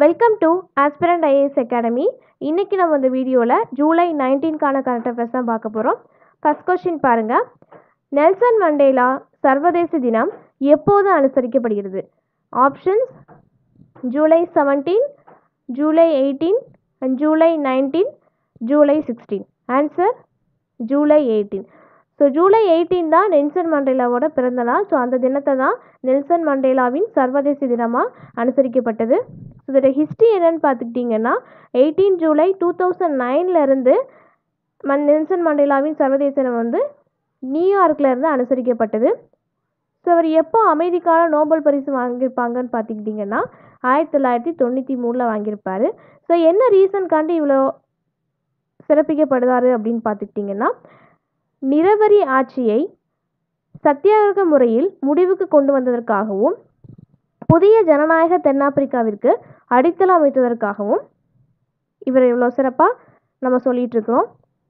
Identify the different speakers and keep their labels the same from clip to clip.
Speaker 1: welcome to aspirant IAS academy இன்றைக்கி நம்ம இந்த வீடியோவில் ஜூலை நைன்டீன்கான கரண்ட் அஃபேர்ஸ் தான் பார்க்க போகிறோம் ஃபஸ்ட் கொஸ்டின் பாருங்கள் நெல்சன் மண்டேலா சர்வதேச தினம் எப்போது அனுசரிக்கப்படுகிறது options July seventeen July eighteen July nineteen July sixteen answer July eighteen so July eighteen தான் நெல்சன் மண்டேலாவோட பிறந்த நாள் ஸோ அந்த தினத்தை தான் நெல்சன் மண்டேலாவின் சர்வதேச தினமாக அனுசரிக்கப்பட்டது ஸோ இதோட ஹிஸ்ட்ரி என்னன்னு பார்த்துக்கிட்டிங்கன்னா எயிட்டீன் ஜூலை டூ தௌசண்ட் நைன்லேருந்து மன் நெல்சன் மண்டேலாவின் சர்வதேச தினம் வந்து நியூயார்க்கில் இருந்து அனுசரிக்கப்பட்டது ஸோ அவர் எப்போ அமைதிக்கான நோபல் பரிசு வாங்கியிருப்பாங்கன்னு பார்த்துக்கிட்டிங்கன்னா ஆயிரத்தி தொள்ளாயிரத்தி தொண்ணூற்றி மூணில் வாங்கியிருப்பார் ஸோ என்ன ரீசன்காண்டி இவ்வளோ சிறப்பிக்கப்படுதாரு அப்படின்னு பார்த்துக்கிட்டிங்கன்னா நிறவரி ஆட்சியை சத்தியாகிரக முறையில் முடிவுக்கு கொண்டு வந்ததற்காகவும் புதிய ஜனநாயக தென்னாப்பிரிக்காவிற்கு அடித்தளம் அமைத்ததற்காகவும் இவர் இவ்வளோ சிறப்பாக நம்ம சொல்லிட்டு இருக்கிறோம்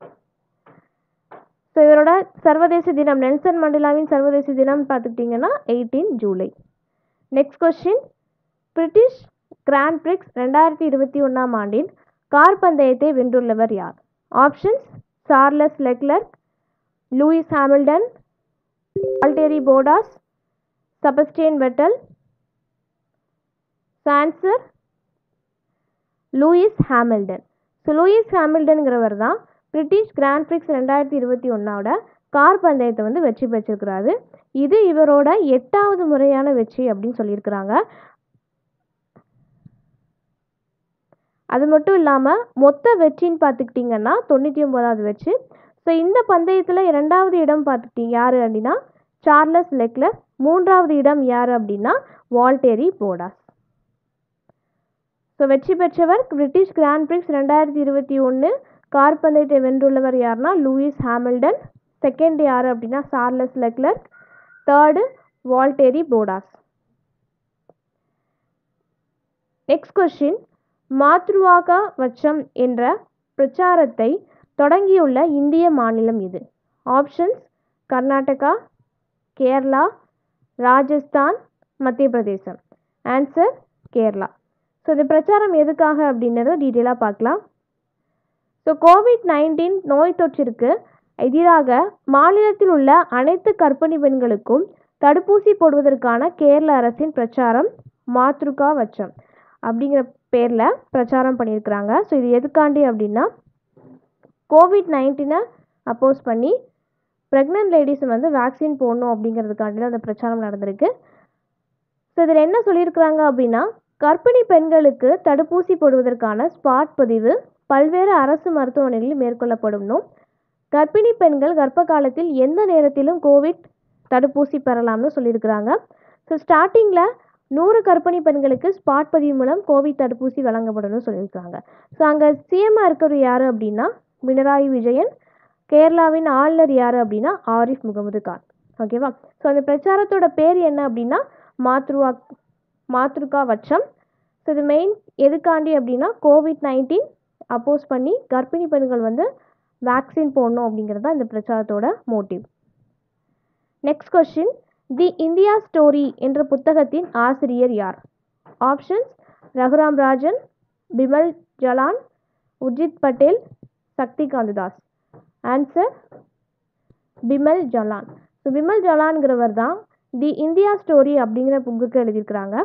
Speaker 1: ஸோ இவரோட சர்வதேச தினம் நெல்சன் மண்டேலாவின் சர்வதேச தினம் பார்த்துக்கிட்டிங்கன்னா eighteen July next question British Grand Prix ரெண்டாயிரத்தி இருபத்தி ஒன்றாம் ஆண்டின் கார் பந்தயத்தை வென்றுள்ளவர் யார் options Charles Leclerc Lewis Hamilton Valtteri Bottas Sebastian Vettel answer Lewis Hamilton so Lewis ஹாமில்டனுங்கிறவர் தான் பிரிட்டிஷ் கிராண்ட் பிரிக்ஸ் ரெண்டாயிரத்தி இருபத்தி ஒன்றோட கார் பந்தயத்தை வந்து வெற்றி பெற்றிருக்கிறாரு இது இவரோட எட்டாவது முறையான வெற்றி அப்படின்னு சொல்லியிருக்கிறாங்க அது மட்டும் இல்லாமல் மொத்த வெற்றின்னு பார்த்துக்கிட்டிங்கன்னா தொண்ணூற்றி ஒம்போதாவது வெற்றி ஸோ இந்த பந்தயத்தில் இரண்டாவது இடம் பார்த்துக்கிட்டீங்க யார் அப்படின்னா சார்லஸ் லெக்லர் மூன்றாவது இடம் யார் அப்படின்னா வால்டேரி போடாஸ் ஸோ வெற்றி பெற்றவர் பிரிட்டிஷ் கிராண்ட் பிரிக்ஸ் ரெண்டாயிரத்தி இருபத்தி ஒன்று கார் பந்தயத்தை வென்றுள்ளவர் யாருன்னா லூயிஸ் ஹாமில்டன் செகண்ட் யார் அப்படின்னா Charles Leclerc third Valtteri Bottas next question மாத்ருவாகா வச்சம் என்ற பிரச்சாரத்தை தொடங்கியுள்ள இந்திய மாநிலம் இது ஆப்ஷன்ஸ் கர்நாடகா கேரளா ராஜஸ்தான் மத்திய பிரதேசம் ஆன்சர் கேரளா ஸோ இந்த பிரச்சாரம் எதுக்காக அப்படின்றத டீட்டெயிலாக பார்க்கலாம் ஸோ கோவிட் நைன்டீன் நோய் தொற்றிற்கு எதிராக மாநிலத்தில் உள்ள அனைத்து கர்ப்பிணி பெண்களுக்கும் தடுப்பூசி போடுவதற்கான கேரள அரசின் பிரச்சாரம் மாத்ருகா வச்சம் அப்படிங்கிற பேரில் பிரச்சாரம் பண்ணியிருக்கிறாங்க ஸோ இது எதுக்காண்டி அப்படின்னா கோவிட் நைன்டீனை அப்போஸ் பண்ணி ப்ரெக்னென்ட் லேடிஸ் வந்து வேக்சின் போடணும் அப்படிங்கிறதுக்காண்டி தான் அந்த பிரச்சாரம் நடந்திருக்கு ஸோ இதில் என்ன சொல்லியிருக்கிறாங்க அப்படின்னா கர்ப்பிணி பெண்களுக்கு தடுப்பூசி போடுவதற்கான ஸ்பாட் பதிவு பல்வேறு அரசு மருத்துவமனைகளில் மேற்கொள்ளப்படும்னும் கர்ப்பிணி பெண்கள் கர்ப்ப காலத்தில் எந்த நேரத்திலும் கோவிட் தடுப்பூசி பெறலாம்னு சொல்லியிருக்கிறாங்க ஸோ ஸ்டார்டிங்கில் நூறு கர்ப்பிணி பெண்களுக்கு ஸ்பாட் பதிவு மூலம் கோவிட் தடுப்பூசி வழங்கப்படும்னு சொல்லியிருக்காங்க ஸோ அங்கே சிஎம்மாக இருக்கிறவர் யார் அப்படின்னா பினராயி விஜயன் கேரளாவின் ஆளுநர் யார் அப்படின்னா ஆரிஃப் முகமது கான் ஓகேவா ஸோ அந்த பிரச்சாரத்தோட பேர் என்ன அப்படின்னா மாத்ருவா மாத்ருகா வச்சம் ஸோ இது மெயின் எதுக்காண்டி அப்படின்னா கோவிட் நைன்டீன் அப்போஸ் பண்ணி கர்ப்பிணி பெண்கள் வந்து வேக்சின் போடணும் அப்படிங்கிறது தான் இந்த பிரச்சாரத்தோட motive next question the India story என்ற புத்தகத்தின் ஆசிரியர் யார் options Raghuram Rajan Bimal Jalan Urjit Patel Shaktikanta Das answer Bimal Jalan so Bimal ஜலான்கிறவர் தான் தி இந்தியா ஸ்டோரி அப்படிங்கிற புக்குக்கு எழுதியிருக்கிறாங்க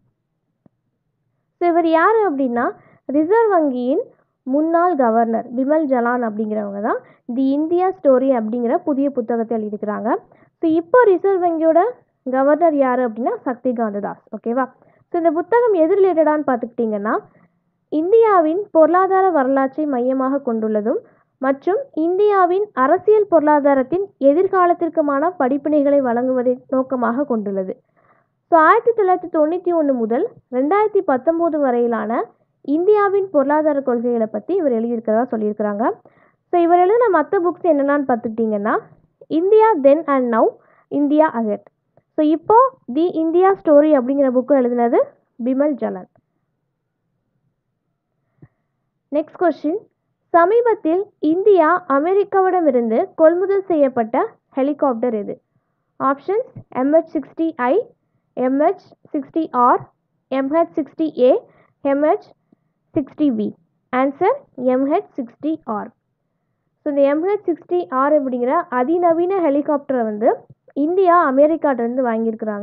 Speaker 1: ஸோ இவர் யார் அப்படின்னா ரிசர்வ் வங்கியின் முன்னாள் கவர்னர் பிமல் ஜலான் அப்படிங்கிறவங்க தான் தி இந்தியா ஸ்டோரி அப்படிங்கிற புதிய புத்தகத்தை எழுதியிருக்கிறாங்க ஸோ இப்போ ரிசர்வ் வங்கியோட கவர்னர் யார் அப்படின்னா சக்தி காந்ததாஸ் ஓகேவா ஸோ இந்த புத்தகம் எது ரிலேட்டடான்னு பார்த்துக்கிட்டிங்கன்னா இந்தியாவின் பொருளாதார வரலாற்றை மையமாக கொண்டுள்ளதும் மற்றும் இந்தியாவின் அரசியல் பொருளாதாரத்தின் எதிர்காலத்திற்குமான படிப்பினைகளை வழங்குவதை நோக்கமாக கொண்டுள்ளது ஸோ ஆயிரத்தி தொள்ளாயிரத்தி தொண்ணூற்றி ஒன்று முதல் ரெண்டாயிரத்தி பத்தொம்போது வரையிலான இந்தியாவின் பொருளாதார கொள்கைகளை பற்றி இவர் எழுதியிருக்கிறதா சொல்லியிருக்கிறாங்க ஸோ இவர் எழுதின மற்ற புக்ஸ் என்னென்னு பார்த்துக்கிட்டிங்கன்னா India then and now India ahead so இப்போ தி இந்தியா ஸ்டோரி அப்படிங்கிற புக்கு எழுதினது பிமல் ஜலன் நெக்ஸ்ட் கொஸ்டின் சமீபத்தில் இந்தியா அமெரிக்காவிடமிருந்து கொள்முதல் செய்யப்பட்ட ஹெலிகாப்டர் எது options MH sixty I MH sixty R MH sixty A MH sixty V answer MH sixty R so இந்த MH sixty R அப்படிங்கிற அதிநவீன ஹெலிகாப்டரை வந்து இந்தியா அமெரிக்காட்டிலேருந்து வாங்கியிருக்கிறாங்க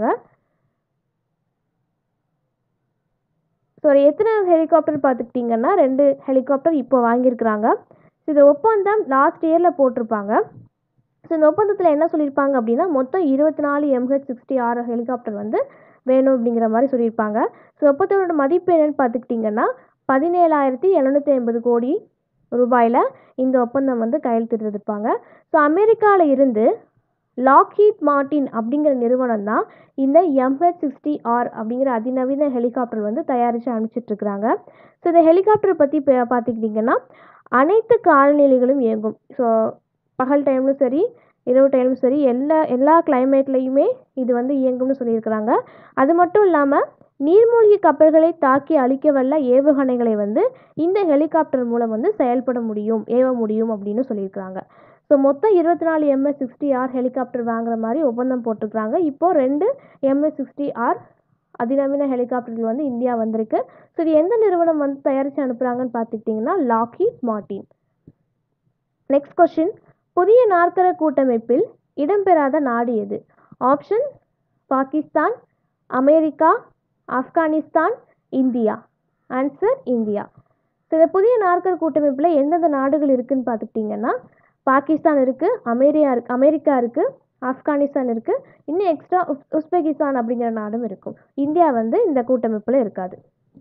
Speaker 1: ஸோ எத்தனை ஹெலிகாப்டர் பார்த்துக்கிட்டிங்கன்னா ரெண்டு ஹெலிகாப்டர் இப்போ வாங்கியிருக்கிறாங்க ஸோ இந்த ஒப்பந்தம் லாஸ்ட் இயரில் போட்டிருப்பாங்க ஸோ இந்த ஒப்பந்தத்தில் என்ன சொல்லியிருப்பாங்க அப்படின்னா மொத்தம் இருபத்தி நாலு எம்ஹெச் சிக்ஸ்டி ஆறு ஹெலிகாப்டர் வந்து வேணும் அப்படிங்கிற மாதிரி சொல்லியிருப்பாங்க ஸோ ஒப்பந்தத்தோட மதிப்பு என்னன்னு பார்த்துக்கிட்டிங்கன்னா பதினேழாயிரத்தி எழுநூற்றி ஐம்பது கோடி ரூபாயில் இந்த ஒப்பந்தம் வந்து கையெழுத்திட்டிருப்பாங்க ஸோ அமெரிக்காவில் இருந்து லாக்ஹீட் மார்ட்டின் அப்படிங்கிற நிறுவனம் தான் இந்த எம்ஹெச் சிக்ஸ்டி ஆர் அப்படிங்கிற அதிநவீன ஹெலிகாப்டர் வந்து தயாரித்து அனுப்பிச்சிட்ருக்குறாங்க ஸோ இந்த ஹெலிகாப்டர் பற்றி பார்த்துக்கிட்டிங்கன்னா அனைத்து காலநிலைகளும் இயங்கும் ஸோ பகல் டைம்லும் சரி இரவு டைம்லும் சரி எல்லா எல்லா கிளைமேட்லேயுமே இது வந்து இயங்கும்னு சொல்லியிருக்கிறாங்க அது மட்டும் இல்லாமல் நீர்மூழ்கி கப்பல்களை தாக்கி அழிக்க வல்ல ஏவுகணைகளை வந்து இந்த ஹெலிகாப்டர் மூலம் வந்து செயல்பட முடியும் ஏவ முடியும் அப்படின்னு சொல்லியிருக்கிறாங்க ஸோ மொத்தம் இருபத்தி நாலு எம்எஸ் சிக்ஸ்டி ஆர் ஹெலிகாப்டர் வாங்குற மாதிரி ஒப்பந்தம் போட்டிருக்கிறாங்க இப்போது ரெண்டு எம்எஸ் சிக்ஸ்டி ஆர் அதிநவீன ஹெலிகாப்டர்கள் வந்து இந்தியா வந்திருக்கு ஸோ இது எந்த நிறுவனம் வந்து தயாரித்து அனுப்புகிறாங்கன்னு பார்த்துக்கிட்டிங்கன்னா லாக்ஹீட் மார்ட்டின் நெக்ஸ்ட் கொஷின் புதிய நாற்கர கூட்டமைப்பில் இடம்பெறாத நாடு எது option Pakistan America Afghanistan India answer India so இந்த புதிய நாற்கர் கூட்டமைப்பில் எந்தெந்த நாடுகள் இருக்குதுன்னு பார்த்துக்கிட்டிங்கன்னா பாகிஸ்தான் இருக்குது அமெரியா இருக்கு அமெரிக்கா இருக்குது ஆப்கானிஸ்தான் இருக்குது இன்னும் எக்ஸ்ட்ரா உஸ் உஸ்பெகிஸ்தான் அப்படிங்கிற நாடும் இருக்கும் இந்தியா வந்து இந்த கூட்டமைப்பில் இருக்காது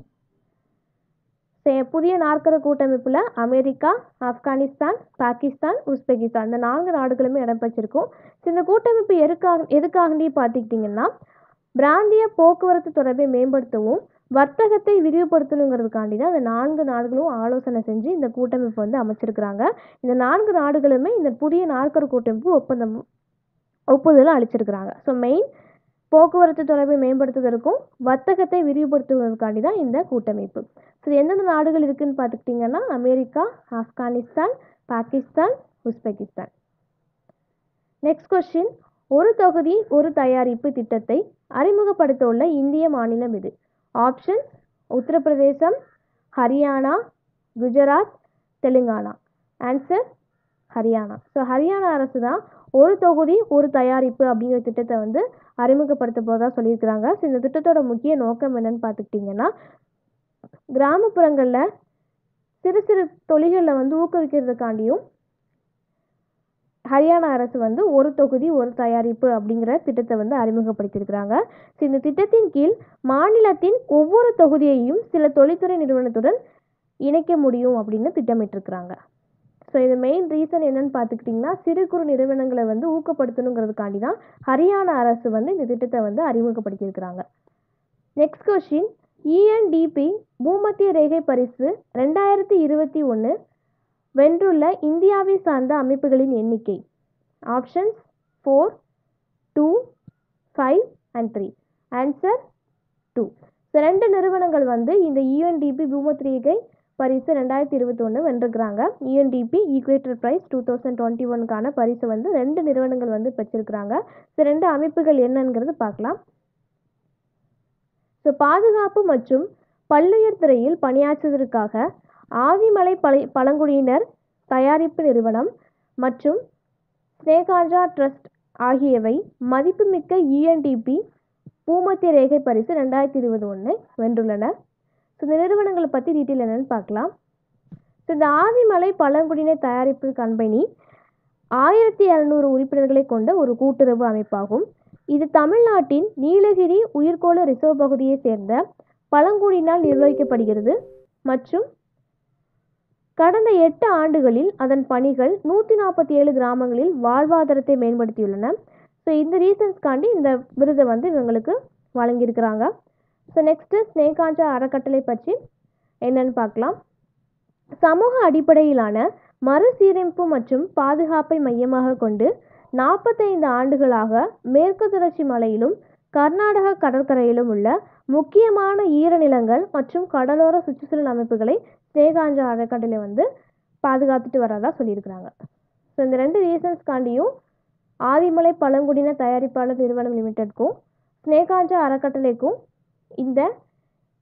Speaker 1: புதிய நாற்கர கூட்டமைப்பில் அமெரிக்கா ஆப்கானிஸ்தான் பாகிஸ்தான் உஸ்பெகிஸ்தான் இந்த நான்கு நாடுகளுமே இடம்பெற்றிருக்கும் ஸோ இந்த கூட்டமைப்பு எதுக்காக எதுக்காகண்டி பார்த்துக்கிட்டிங்கன்னா பிராந்திய போக்குவரத்து தொடர்பை மேம்படுத்தவும் வர்த்தகத்தை விரிவுபடுத்தணுங்கிறதுக்காண்டி தான் இந்த நான்கு நாடுகளும் ஆலோசனை செஞ்சு இந்த கூட்டமைப்பு வந்து அமைச்சிருக்கிறாங்க இந்த நான்கு நாடுகளுமே இந்த புதிய நாற்கர கூட்டமைப்பு ஒப்பந்தம் ஒப்புதல் அளிச்சிருக்கிறாங்க ஸோ மெயின் போக்குவரத்து தொடர்பை மேம்படுத்துவதற்கும் வர்த்தகத்தை விரிவுபடுத்துவதற்காண்டி தான் இந்த கூட்டமைப்பு ஸோ எந்தெந்த நாடுகள் இருக்குதுன்னு பார்த்துக்கிட்டிங்கன்னா America Afghanistan Pakistan Uzbekistan next question ஒரு தொகுதி ஒரு தயாரிப்பு திட்டத்தை அறிமுகப்படுத்த உள்ள இந்திய மாநிலம் இது options Uttar Pradesh Haryana Gujarat Telangana answer Haryana so Haryana அரசு தான் ஒரு தொகுதி ஒரு தயாரிப்பு அப்படிங்கிற திட்டத்தை வந்து அறிமுகப்படுத்த போதாக சொல்லியிருக்கிறாங்க ஸோ இந்த திட்டத்தோட முக்கிய நோக்கம் என்னன்னு பார்த்துக்கிட்டிங்கன்னா கிராமப்புறங்களில் சிறு சிறு தொழில்களில் வந்து ஊக்குவிக்கிறதுக்காண்டியும் ஹரியானா அரசு வந்து ஒரு தொகுதி ஒரு தயாரிப்பு அப்படிங்கிற திட்டத்தை வந்து அறிமுகப்படுத்தியிருக்கிறாங்க ஸோ இந்த திட்டத்தின் கீழ் மாநிலத்தின் ஒவ்வொரு தொகுதியையும் சில தொழில்துறை நிறுவனத்துடன் இணைக்க முடியும் அப்படின்னு திட்டமிட்டிருக்கிறாங்க ஸோ இது மெயின் ரீசன் என்னன்னு பார்த்துக்கிட்டிங்கன்னா சிறு குறு நிறுவனங்களை வந்து ஊக்கப்படுத்தணுங்கிறதுக்காண்டி தான் ஹரியானா அரசு வந்து இந்த திட்டத்தை வந்து அறிமுகப்படுத்தியிருக்கிறாங்க நெக்ஸ்ட் கொஸ்டின் இஎன்டிபி பூமத்திய ரேகை பரிசு ரெண்டாயிரத்தி இருபத்தி ஒன்று வென்றுள்ள இந்தியாவை சார்ந்த அமைப்புகளின் எண்ணிக்கை options four two five and three answer two so ரெண்டு நிறுவனங்கள் வந்து இந்த யூஎன்டிபி பூமத்ரீகை பரிசு ரெண்டாயிரத்தி இருபத்தொன்று வென்றிருக்கிறாங்க UNDP equator prize two thousand twenty ஒனுக்கான பரிசு வந்து ரெண்டு நிறுவனங்கள் வந்து பெற்றிருக்கிறாங்க ஸோ ரெண்டு அமைப்புகள் என்னங்கிறது பார்க்கலாம் ஸோ பாதுகாப்பு மற்றும் பல்லுயிர் துறையில் பணியாற்றுவதற்காக ஆதிமலை பழை பழங்குடியினர் தயாரிப்பு நிறுவனம் மற்றும் ஸ்னேகாஜா ட்ரஸ்ட் ஆகியவை மதிப்புமிக்க யூஎன்டிபி பூமத்திய ரேகை பரிசு ரெண்டாயிரத்தி இருபது ஒன்று வென்றுள்ளன ஸோ இந்த நிறுவனங்களை பற்றி டீட்டெயில் என்னென்னு பார்க்கலாம் ஸோ இந்த ஆதிமலை பழங்குடியினர் தயாரிப்பு கம்பெனி ஆயிரத்தி இரநூறு உறுப்பினர்களை கொண்ட ஒரு கூட்டுறவு அமைப்பாகும் இது தமிழ்நாட்டின் நீலகிரி உயிர்கோள ரிசர்வ் பகுதியை சேர்ந்த பழங்குடியினால் நிர்வகிக்கப்படுகிறது மற்றும் கடந்த எட்டு ஆண்டுகளில் அதன் பணிகள் நூற்றி நாற்பத்தி ஏழு கிராமங்களில் வாழ்வாதாரத்தை மேம்படுத்தியுள்ளன ஸோ இந்த ரீசன்ஸ்க்காண்டி இந்த விருதை வந்து இவங்களுக்கு வழங்கியிருக்கிறாங்க ஸோ நெக்ஸ்ட்டு ஸ்னேகாஞ்சா அறக்கட்டளை பற்றி என்னன்னு பார்க்கலாம் சமூக அடிப்படையிலான மறுசீரமைப்பு மற்றும் பாதுகாப்பை மையமாக கொண்டு நாற்பத்தைந்து ஆண்டுகளாக மேற்கு தொடர்ச்சி மலையிலும் கர்நாடக கடற்கரையிலும் உள்ள முக்கியமான ஈரநிலங்கள் மற்றும் கடலோர சுற்றுச்சூழல் அமைப்புகளை ஸ்னேகாஞ்சா அறக்கட்டளை வந்து பாதுகாத்துட்டு வரதா சொல்லியிருக்கிறாங்க ஸோ இந்த ரெண்டு ரீசன்ஸ்காண்டியும் ஆதிமலை பழங்குடியின தயாரிப்பாளர் நிறுவனம் லிமிடெட்க்கும் ஸ்னேகாஞ்சா அறக்கட்டளைக்கும் இந்த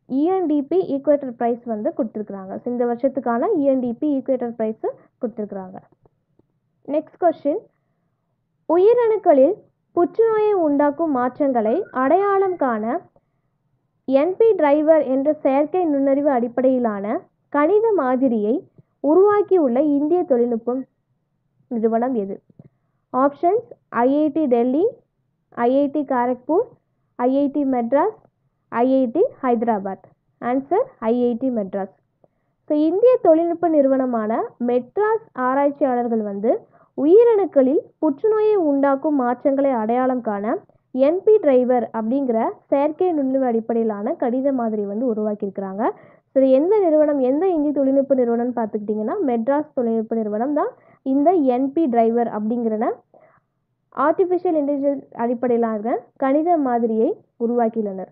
Speaker 1: இஎன்டிபி ஈக்குவேட்டர் ப்ரைஸ் வந்து கொடுத்துருக்குறாங்க ஸோ இந்த வருஷத்துக்கான இஎன்டிபி ஈக்குவேட்டர் ப்ரைஸு கொடுத்துருக்குறாங்க நெக்ஸ்ட் கொஸ்டின் உயிரணுக்களில் புற்றுநோயை உண்டாக்கும் மாற்றங்களை அடையாளம் காண என்பி டிரைவர் என்ற செயற்கை நுண்ணறிவு அடிப்படையிலான கணித மாதிரியை உருவாக்கியுள்ள இந்திய தொழில்நுட்பம் நிறுவனம் எது options IIT Delhi IIT Kharagpur IIT Madras IIT Hyderabad answer IIT Madras so இந்திய தொழில்நுட்ப நிறுவனமான மெட்ராஸ் ஆராய்ச்சியாளர்கள் வந்து உயிரணுக்களில் புற்றுநோயை உண்டாக்கும் மாற்றங்களை அடையாளம் காண என்பி டிரைவர் அப்படிங்கிற செயற்கை நுண்ணறிவு அடிப்படையிலான கணித மாதிரி வந்து உருவாக்கியிருக்கிறாங்க ஸோ இது எந்த நிறுவனம் எந்த இந்திய தொழில்நுட்ப நிறுவனம்னு பார்த்துக்கிட்டிங்கன்னா மெட்ராஸ் தொழில்நுட்ப நிறுவனம் தான் இந்த என்பி டிரைவர் அப்படிங்கிற ஆர்டிஃபிஷியல் இன்டெலிஜென்ஸ் அடிப்படையிலான கணித மாதிரியை உருவாக்கியுள்ளனர்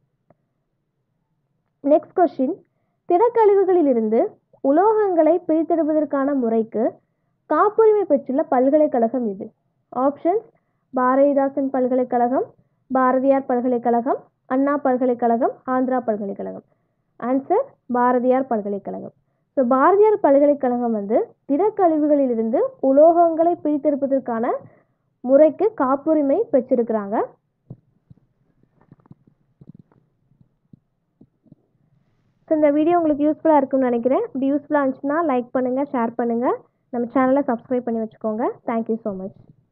Speaker 1: நெக்ஸ்ட் கொஸ்டின் திடக்கழிவுகளிலிருந்து உலோகங்களை பிரித்தெடுப்பதற்கான முறைக்கு காப்புரிமை பெற்றுள்ள பல்கலைக்கழகம் இது ஆப்ஷன்ஸ் பாரதிதாசன் பல்கலைக்கழகம் பாரதியார் பல்கலைக்கழகம் அண்ணா பல்கலைக்கழகம் ஆந்திரா பல்கலைக்கழகம் ஆன்சர் பாரதியார் பல்கலைக்கழகம் ஸோ பாரதியார் பல்கலைக்கழகம் வந்து திடக்கழிவுகளிலிருந்து உலோகங்களை பிரித்தெடுப்பதற்கான முறைக்கு காப்புரிமை பெற்றிருக்கிறாங்க ஸோ இந்த வீடியோ உங்களுக்கு யூஸ்ஃபுல்லாக இருக்கும்னு நினைக்கிறேன் இப்படி யூஸ்ஃபுல்லாக இருந்துச்சுன்னா லைக் பண்ணுங்கள் ஷேர் பண்ணுங்கள் நம்ம சேனலை சப்ஸ்கிரைப் பண்ணி வச்சுக்கோங்க தேங்க்யூ ஸோ மச்